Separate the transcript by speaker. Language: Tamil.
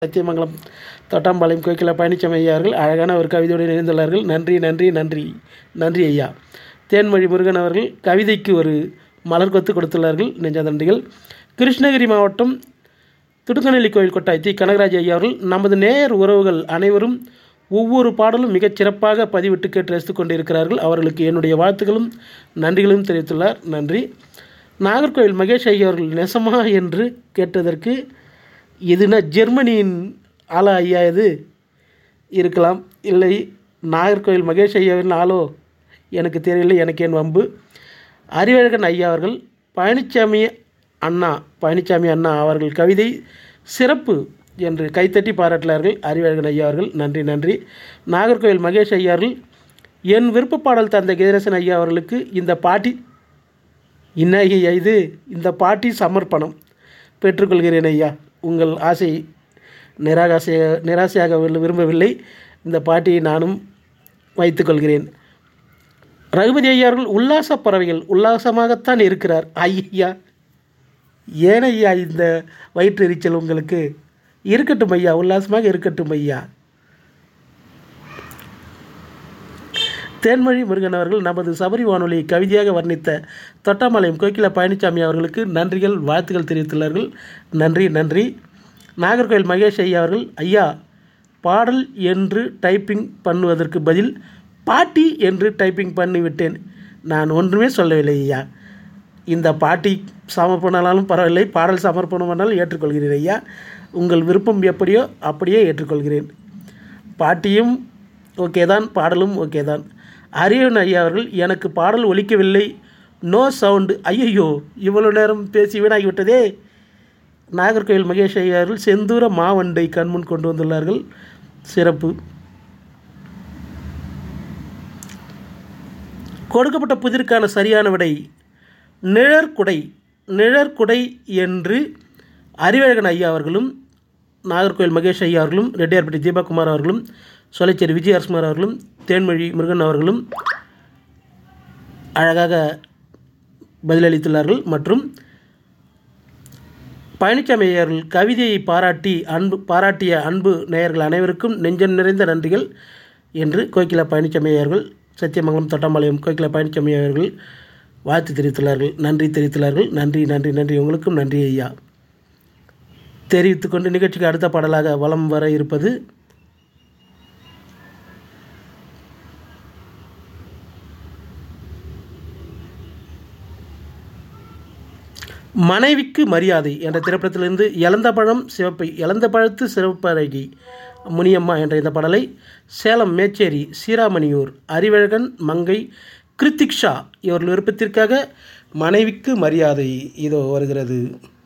Speaker 1: சத்தியமங்கலம் தொட்டாம்பாளையம் கோகிலா பழனிசாமி ஐயா அவர்கள் அழகான ஒரு கவிதையோடு இணைந்துள்ளார்கள் நன்றி நன்றி நன்றி நன்றி ஐயா தேன்மொழி முருகன் அவர்கள் கவிதைக்கு ஒரு மலர் கொத்து கொடுத்துள்ளார்கள் நெஞ்ச நன்றிகள் கிருஷ்ணகிரி மாவட்டம் துடுக்கநெல்லி கோயில் கொட்டாய் தி கனகராஜ் ஐயா அவர்கள் நமது நேயர் உறவுகள் அனைவரும் ஒவ்வொரு பாடலும் மிகச் சிறப்பாக பதிவிட்டு கேட்டு ரசித்துக் கொண்டிருக்கிறார்கள் அவர்களுக்கு என்னுடைய வாழ்த்துக்களும் நன்றிகளும் தெரிவித்துள்ளார் நன்றி நாகர்கோவில் மகேஷ் ஐயா அவர்கள் நெசமா என்று கேட்டதற்கு இதுனா ஜெர்மனியின் ஆளா ஐயா இது இருக்கலாம் இல்லை நாகர்கோவில் மகேஷ் ஐயாவின் ஆளோ எனக்கு தெரியல எனக்கு என் வம்பு அறிவழகன் ஐயா அவர்கள் பழனிசாமி அண்ணா பழனிசாமி அண்ணா அவர்கள் கவிதை சிறப்பு என்று கைத்தட்டி பாராட்டினார்கள் அறிவழகன் ஐயா அவர்கள் நன்றி நன்றி நாகர்கோவில் மகேஷ் ஐயா அவர்கள் என் விருப்ப பாடல் தந்த கதிரேசன் ஐயா அவர்களுக்கு இந்த பாட்டி என்ன ஐயா இது இந்த பாட்டி சமர்ப்பணம் பெற்றுக்கொள்கிறேன் ஐயா உங்கள் ஆசை நிராகாசை நிராசையாக விரு- விரும்பவில்லை இந்த பாட்டியை நானும் வைத்துக்கொள்கிறேன் ரகுபதி ஐயா அவர்கள் உல்லாச பறவைகள் உல்லாசமாகத்தான் இருக்கிறார் ஐயா ஏன் ஐயா இந்த வயிற்று எரிச்சல் உங்களுக்கு இருக்கட்டும் ஐயா உல்லாசமாக இருக்கட்டும் ஐயா தேன்மொழி முருகன் அவர்கள் நமது சபரி வானொலியை கவிதையாக வர்ணித்த தொட்டாமலையம் கோகிலா பழனிசாமி அவர்களுக்கு நன்றிகள் வாழ்த்துக்கள் தெரிவித்துள்ளார்கள் நன்றி நன்றி நாகர்கோவில் மகேஷ் ஐயா அவர்கள் ஐயா பாடல் என்று டைப்பிங் பண்ணுவதற்கு பதில் பாட்டி என்று டைப்பிங் பண்ணிவிட்டேன் நான் ஒன்றுமே சொல்லவில்லை ஐயா இந்த பாட்டி சமர்ப்பணாலும் பரவாயில்லை பாடல் சமர்ப்பணமானாலும் ஏற்றுக்கொள்கிறேன் ஐயா உங்கள் விருப்பம் எப்படியோ அப்படியே ஏற்றுக்கொள்கிறேன் பாட்டியும் ஓகே தான் பாடலும் ஓகே தான் அரியன் ஐயா அவர்கள் எனக்கு பாடல் ஒலிக்கவில்லை நோ சவுண்டு ஐயையோ இவ்வளோ நேரம் பேசி வீணாகிவிட்டதே நாகர்கோவில் மகேஷ் ஐயா அவர்கள் செந்தூர மாவண்டை கண்முன் கொண்டு வந்துள்ளார்கள் சிறப்பு கொடுக்கப்பட்ட புதிருக்கான சரியான விடை நிழற்குடை நிழற்குடை என்று அறிவழகன் ஐயா அவர்களும் நாகர்கோவில் மகேஷ் ஐயா அவர்களும் ரெட்டியார்பட்டி தீபகுமார் அவர்களும் சொலைச்சேரி விஜயரசுமார் அவர்களும் தேன்மொழி முருகன் அவர்களும் அழகாக பதிலளித்துள்ளார்கள் மற்றும் பழனிசாமி ஐயர்கள் கவிதையை பாராட்டி அன்பு பாராட்டிய அன்பு நேயர்கள் அனைவருக்கும் நெஞ்சம் நிறைந்த நன்றிகள் என்று கோகிலா பழனிசாமி ஐயர்கள் சத்தியமங்கலம் தொட்டாம்பாளையம் கோகிலா பழனிசாமி அவர்கள் வாழ்த்து தெரிவித்துள்ளார்கள் நன்றி தெரிவித்துள்ளார்கள் நன்றி நன்றி நன்றி உங்களுக்கும் நன்றி ஐயா தெரிவித்துக்கொண்டு நிகழ்ச்சிக்கு அடுத்த பாடலாக வலம் வர இருப்பது மனைவிக்கு மரியாதை என்ற திரைப்படத்திலிருந்து இழந்த பழம் சிவப்பை இழந்த பழத்து சிவப்பழகி முனியம்மா என்ற இந்த பாடலை சேலம் மேச்சேரி சீராமணியூர் அறிவழகன் மங்கை கிருத்திக்ஷா இவர்கள் விருப்பத்திற்காக மனைவிக்கு மரியாதை இதோ வருகிறது